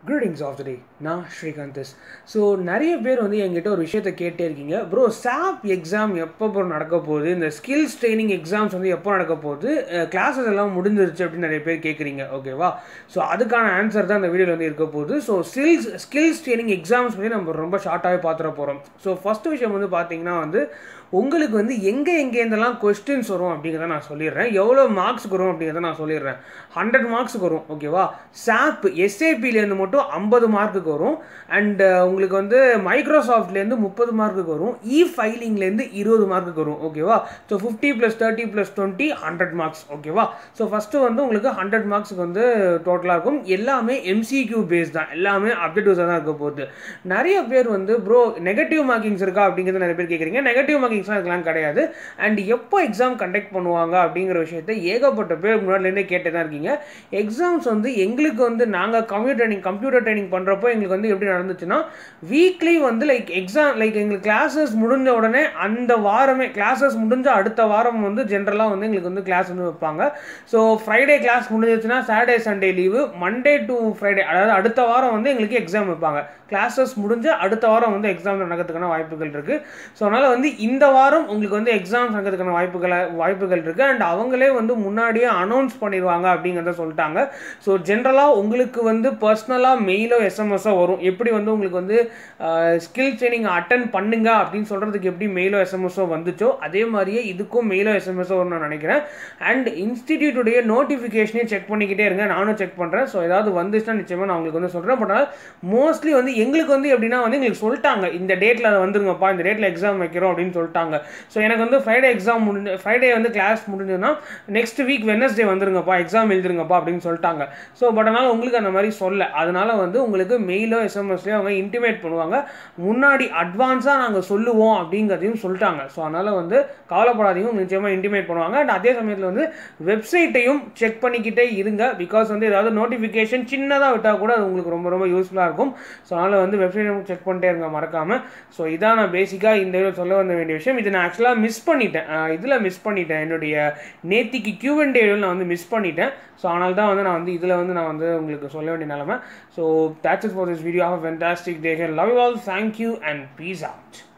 greetings of the டே நான் ஸ்ரீகாந்தஸ் so நிறைய பேர் வந்து என்கிட்ட ஒரு விஷயத்த கேட்டே இருக்கீங்க ப்ரோ சாப் எக்ஸாம் எப்போ ப்ரோ நடக்க போகுது இந்த ஸ்கில்ஸ் ட்ரைனிங் எக்ஸாம்ஸ் வந்து எப்போ நடக்க போகுது கிளாஸஸ் எல்லாம் முடிஞ்சிருச்சு அப்படின்னு நிறைய பேர் கேட்குறீங்க ஓகேவா ஸோ அதுக்கான ஆன்சர் தான் இந்த வீடியோவில் வந்து இருக்க போகுது so skills skills training exams வந்து நம்ம ரொம்ப ஷார்ட்டாகவே பார்த்துட போகிறோம் ஸோ ஃபஸ்ட்டு விஷயம் வந்து பார்த்தீங்கன்னா வந்து உங்களுக்கு வந்து எங்கே எங்கேருந்தெல்லாம் கொஸ்டின்ஸ் வரும் அப்படிங்கிறத நான் சொல்லிடுறேன் எவ்வளோ மார்க்ஸ்க்கு வரும் அப்படிங்கிறத நான் சொல்லிடுறேன் ஹண்ட்ரட் மார்க்ஸுக்கு வரும் ஓகேவா சாப் எஸ்ஏபிலேருந்து மட்டும் ஐம்பது மார்க்குக்கு வரும் அண்ட் உங்களுக்கு வந்து மைக்ரோசாஃப்ட்லேருந்து முப்பது மார்க்குக்கு வரும் இ ஃபைலிங்லேருந்து இருபது மார்க்குக்கு வரும் ஓகேவா so fifty plus thirty plus twenty hundred marks ஓகேவா ஸோ ஃபஸ்ட்டு வந்து உங்களுக்கு ஹண்ட்ரட் மார்க்ஸுக்கு வந்து டோட்டலாக இருக்கும் எல்லாமே எம்சிக்யூ பேஸ் தான் எல்லாமே அப்டேட்டிவ்ஸாக தான் இருக்க போகுது நிறைய பேர் வந்து ப்ரோ நெகட்டிவ் மார்க்கிங்ஸ் இருக்கா அப்படிங்கிறது நிறைய பேர் கேட்குறீங்க நெகட்டிவ் மார்க்கிங்ஸ்லாம் இருக்கலாம் கிடையாது அண்ட் எப்போ எக்ஸாம் கண்டக்ட் பண்ணுவாங்க அப்படிங்கிற விஷயத்தை ஏகப்பட்ட பேர் முன்னாடிலேருந்தே கேட்டு தான் இருக்கீங்க எக்ஸாம்ஸ் வந்து எங்களுக்கு வந்து நாங்கள் கம்ப்யூட்டர் ட்ரைனிங் கம்ப்யூட்டர் ட்ரைனிங் பண்ணுறப்போ எங்களுக்கு வந்து எப்படி நடந்துச்சுன்னா வீக்லி வந்து லைக் எக்ஸாம் லைக் எங்களுக்கு கிளாஸஸ் முடிஞ்ச உடனே அந்த வாரமே கிளாஸஸ் முடிஞ்ச அடுத்த வாரம் வந்து ஜென்ரலாக வந்து எங்களுக்கு வந்து கிளாஸ் வந்து வைப்பாங்க ஸோ ஃப்ரைடே கிளாஸ் முடிஞ்சிச்சுன்னா Saturday Sunday leave Monday to Friday அதாவது அடுத்த வாரம் வந்து எங்களுக்கு எக்ஸாம் வைப்பாங்க கிளாஸஸ் முடிஞ்சு அடுத்த வாரம் வந்து எக்ஸாம் நடக்கிறதுக்கான வாய்ப்புகள் இருக்குது ஸோ அதனால் வந்து இந்த வாரம் உங்களுக்கு வந்து எக்ஸாம்ஸ் நடக்கிறதுக்கான வாய்ப்புகள் வாய்ப்புகள் இருக்குது அண்ட் அவங்களே வந்து முன்னாடியே அனௌன்ஸ் பண்ணிடுவாங்க அப்படிங்கிறத சொல்லிட்டாங்க ஸோ ஜென்ரலாக உங்களுக்கு வந்து பர்சனலாக மெயிலோ எஸ்எம்எஸோ வரும் எப்படி வந்து உங்களுக்கு வந்து ஸ்கில் ட்ரைனிங் அட்டன் பண்ணுங்க அப்படின்னு சொல்கிறதுக்கு எப்படி மெயிலோ எஸ்எம்எஸோ வந்துச்சோ அதே மாதிரியே இதுக்கும் மெயிலோ எஸ்எம்எஸோ வரும்னு நான் நினைக்கிறேன் அண்ட் இன்ஸ்டிடியூட்டுடைய நோட்டிஃபிகேஷனையும் செக் பண்ணிக்கிட்டே இருங்க நானும் செக் பண்ணுறேன் ஸோ ஏதாவது வந்துச்சுன்னா நிச்சயமாக நான் உங்களுக்கு வந்து சொல்கிறேன் பட் ஆனால் மோஸ்ட்லி வந்து எங்களுக்கு வந்து எப்படின்னா வந்து எங்களுக்கு சொல்லிட்டாங்க இந்த டேட்டில் அதை வந்துருங்கப்பா இந்த டேட்டில் எக்ஸாம் வைக்கிறோம் அப்படின்னு சொல்லிட்டாங்க ஸோ எனக்கு வந்து ஃப்ரைடே எக்ஸாம் முடிஞ்சு ஃப்ரைடே வந்து கிளாஸ் முடிஞ்சதுன்னா நெக்ஸ்ட் வீக் வெனஸ்டே வந்துருங்கப்பா எக்ஸாம் எழுதுருங்கப்பா அப்படின்னு சொல்லிட்டாங்க ஸோ பட் அதனால் உங்களுக்கு அந்த மாதிரி சொல்ல அதனால வந்து உங்களுக்கு மெயிலோ எஸ்எம்எஸ்லேயோ அவங்க இன்டிமேட் பண்ணுவாங்க முன்னாடி அட்வான்ஸாக நாங்கள் சொல்லுவோம் அப்படிங்கிறதையும் சொல்லிட்டாங்க ஸோ அதனால் வந்து கவலைப்படாதீங்க நிச்சயமாக இன்டிமேட் பண்ணுவாங்க அண்ட் அதே சமயத்தில் வந்து வெப்சைட்டையும் செக் பண்ணிக்கிட்டே இருங்க பிகாஸ் வந்து ஏதாவது நோட்டிஃபிகேஷன் சின்னதாக விட்டால் கூட அது உங்களுக்கு ரொம்ப ரொம்ப யூஸ்ஃபுல்லாக இருக்கும் ஸோ அதனால் வந்து வெப்சைட்டும் செக் பண்ணிட்டே இருங்க மறக்காமல் ஸோ இதான் நான் பேசிக்காக இந்த இதில் சொல்ல வந்த வேண்டிய விஷயம் இது நான் ஆக்சுவலாக மிஸ் பண்ணிட்டேன் இதில் மிஸ் பண்ணிட்டேன் என்னுடைய நேத்திக்கு கியூ அண்ட் டேவில் நான் வந்து மிஸ் பண்ணிட்டேன் ஸோ அதனால தான் வந்து நான் வந்து இதில் வந்து நான் வந்து உங்களுக்கு சொல்ல வேண்டிய நிலமை so that's it for this video have fantastic day love all thank you and peace out